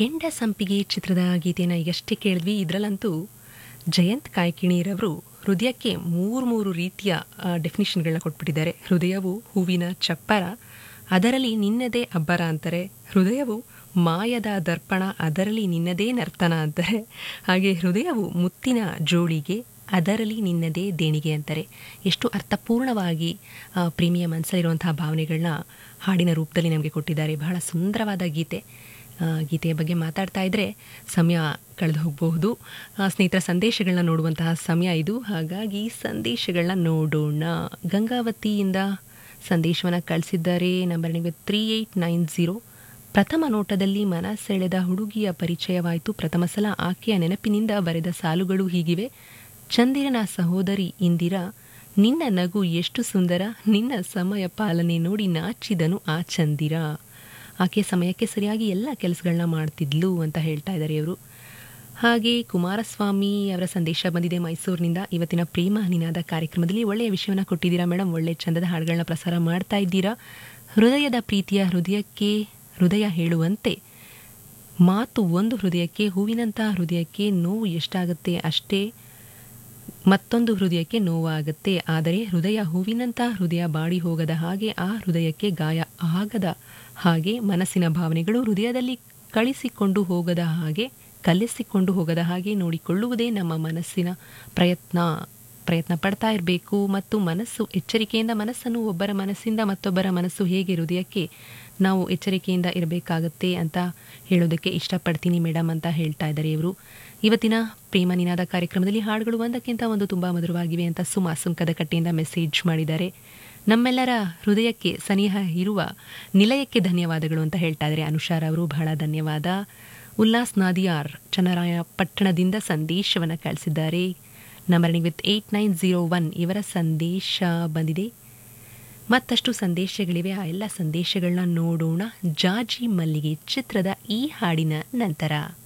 ಕೆಂಡ ಸಂಪಿಗೆ ಚಿತ್ರದ ಗೀತೆನ ಈಗಷ್ಟೇ ಕೇಳಿದ್ವಿ ಇದರಲ್ಲಂತೂ ಜಯಂತ್ ಕಾಯ್ಕಿಣಿರವರು ಹೃದಯಕ್ಕೆ ಮೂರು ಮೂರು ರೀತಿಯ ಡೆಫಿನಿಷನ್ಗಳನ್ನ ಕೊಟ್ಬಿಟ್ಟಿದ್ದಾರೆ ಹೃದಯವು ಹೂವಿನ ಚಪ್ಪರ ಅದರಲ್ಲಿ ನಿನ್ನದೇ ಅಬ್ಬರ ಅಂತಾರೆ ಹೃದಯವು ಮಾಯದ ದರ್ಪಣ ಅದರಲ್ಲಿ ನಿನ್ನದೇ ನರ್ತನ ಅಂತಾರೆ ಹಾಗೆ ಹೃದಯವು ಮುತ್ತಿನ ಜೋಳಿಗೆ ಅದರಲ್ಲಿ ನಿನ್ನದೇ ದೇಣಿಗೆ ಅಂತಾರೆ ಎಷ್ಟು ಅರ್ಥಪೂರ್ಣವಾಗಿ ಆ, ಪ್ರೇಮಿಯ ಮನಸ್ಸಲ್ಲಿರುವಂತಹ ಭಾವನೆಗಳನ್ನ ಹಾಡಿನ ರೂಪದಲ್ಲಿ ನಮಗೆ ಕೊಟ್ಟಿದ್ದಾರೆ ಬಹಳ ಸುಂದರವಾದ ಗೀತೆ ಆ, ಗೀತೆಯ ಬಗ್ಗೆ ಮಾತಾಡ್ತಾ ಇದ್ದರೆ ಸಮಯ ಕಳೆದು ಹೋಗಬಹುದು ಆ, ಸ್ನೇಹಿತರ ಸಂದೇಶಗಳನ್ನ ನೋಡುವಂತಹ ಸಮಯ ಇದು ಹಾಗಾಗಿ ಸಂದೇಶಗಳನ್ನ ನೋಡೋಣ ಗಂಗಾವತಿಯಿಂದ ಸಂದೇಶವನ್ನು ಕಳಿಸಿದ್ದಾರೆ ನಂಬರ್ ನಿಮಗೆ ತ್ರೀ ಏಯ್ಟ್ ನೈನ್ ಝೀರೋ ಪ್ರಥಮ ನೋಟದಲ್ಲಿ ಮನ ಸೆಳೆದ ಹುಡುಗಿಯ ಪರಿಚಯವಾಯಿತು ಪ್ರಥಮ ಸಲ ಆಕೆಯ ನೆನಪಿನಿಂದ ಬರೆದ ಸಾಲುಗಳು ಹೀಗಿವೆ ಚಂದಿರನ ಸಹೋದರಿ ಇಂದಿರಾ ನಿನ್ನ ನಗು ಎಷ್ಟು ಸುಂದರ ನಿನ್ನ ಸಮಯ ಪಾಲನೆ ನೋಡಿ ನಾಚಿದನು ಆ ಚಂದಿರ ಆಕೆ ಸಮಯಕ್ಕೆ ಸರಿಯಾಗಿ ಎಲ್ಲ ಕೆಲಸಗಳನ್ನ ಮಾಡ್ತಿದ್ಲು ಅಂತ ಹೇಳ್ತಾ ಇದ್ದಾರೆ ಇವರು ಹಾಗೆ ಕುಮಾರಸ್ವಾಮಿ ಅವರ ಸಂದೇಶ ಬಂದಿದೆ ಮೈಸೂರಿನಿಂದ ಇವತ್ತಿನ ಪ್ರೇಮ ನಿನಾದ ಕಾರ್ಯಕ್ರಮದಲ್ಲಿ ಒಳ್ಳೆಯ ವಿಷಯವನ್ನು ಕೊಟ್ಟಿದ್ದೀರಾ ಮೇಡಮ್ ಒಳ್ಳೆ ಚಂದದ ಹಾಡುಗಳನ್ನ ಪ್ರಸಾರ ಮಾಡ್ತಾ ಇದ್ದೀರಾ ಹೃದಯದ ಪ್ರೀತಿಯ ಹೃದಯಕ್ಕೆ ಹೃದಯ ಹೇಳುವಂತೆ ಮಾತು ಒಂದು ಹೃದಯಕ್ಕೆ ಹೂವಿನಂಥ ಹೃದಯಕ್ಕೆ ನೋವು ಎಷ್ಟಾಗುತ್ತೆ ಅಷ್ಟೇ ಮತ್ತೊಂದು ಹೃದಯಕ್ಕೆ ನೋವಾಗುತ್ತೆ ಆದರೆ ಹೃದಯ ಹೂವಿನಂಥ ಹೃದಯ ಬಾಡಿ ಹೋಗದ ಹಾಗೆ ಆ ಹೃದಯಕ್ಕೆ ಗಾಯ ಆಗದ ಹಾಗೆ ಮನಸ್ಸಿನ ಭಾವನೆಗಳು ಹೃದಯದಲ್ಲಿ ಕಳಿಸಿಕೊಂಡು ಹೋಗದ ಹಾಗೆ ಕಲಿಸಿಕೊಂಡು ಹೋಗದ ಹಾಗೆ ನೋಡಿಕೊಳ್ಳುವುದೇ ನಮ್ಮ ಮನಸ್ಸಿನ ಪ್ರಯತ್ನ ಪ್ರಯತ್ನ ಪಡ್ತಾ ಇರಬೇಕು ಮತ್ತು ಮನಸ್ಸು ಎಚ್ಚರಿಕೆಯಿಂದ ಮನಸ್ಸನ್ನು ಒಬ್ಬರ ಮನಸ್ಸಿಂದ ಮತ್ತೊಬ್ಬರ ಮನಸ್ಸು ಹೇಗೆ ಹೃದಯಕ್ಕೆ ನಾವು ಎಚ್ಚರಿಕೆಯಿಂದ ಇರಬೇಕಾಗತ್ತೆ ಅಂತ ಹೇಳೋದಕ್ಕೆ ಇಷ್ಟಪಡ್ತೀನಿ ಮೇಡಮ್ ಅಂತ ಹೇಳ್ತಾ ಇದ್ದಾರೆ ಇವರು ಇವತ್ತಿನ ಪ್ರೇಮ ನಿನಾದ ಕಾರ್ಯಕ್ರಮದಲ್ಲಿ ಹಾಡುಗಳು ಒಂದಕ್ಕಿಂತ ಒಂದು ತುಂಬ ಮಧುರವಾಗಿವೆ ಅಂತ ಸುಮಾ ಸುಂಕದ ಕಟ್ಟೆಯಿಂದ ಮೆಸೇಜ್ ಮಾಡಿದ್ದಾರೆ ನಮ್ಮೆಲ್ಲರ ಹೃದಯಕ್ಕೆ ಸನಿಹ ಇರುವ ನಿಲಯಕ್ಕೆ ಧನ್ಯವಾದಗಳು ಅಂತ ಹೇಳ್ತಾ ಇದ್ದಾರೆ ಅನುಷಾರ್ ಅವರು ಬಹಳ ಧನ್ಯವಾದ ಉಲ್ಲಾಸ್ ನಾದಿಯಾರ್ ಚನ್ನರಾಯ ಪಟ್ಟಣದಿಂದ ಸಂದೇಶವನ್ನು ಕಳಿಸಿದ್ದಾರೆ number with eight nine zero one ಇವರ ಸಂದೇಶ ಬಂದಿದೆ ಮತ್ತಷ್ಟು ಸಂದೇಶಗಳಿವೆ ಆ ಎಲ್ಲ ಸಂದೇಶಗಳನ್ನ ನೋಡೋಣ ಜಾಜಿ ಮಲ್ಲಿಗೆ ಚಿತ್ರದ ಈ ಹಾಡಿನ ನಂತರ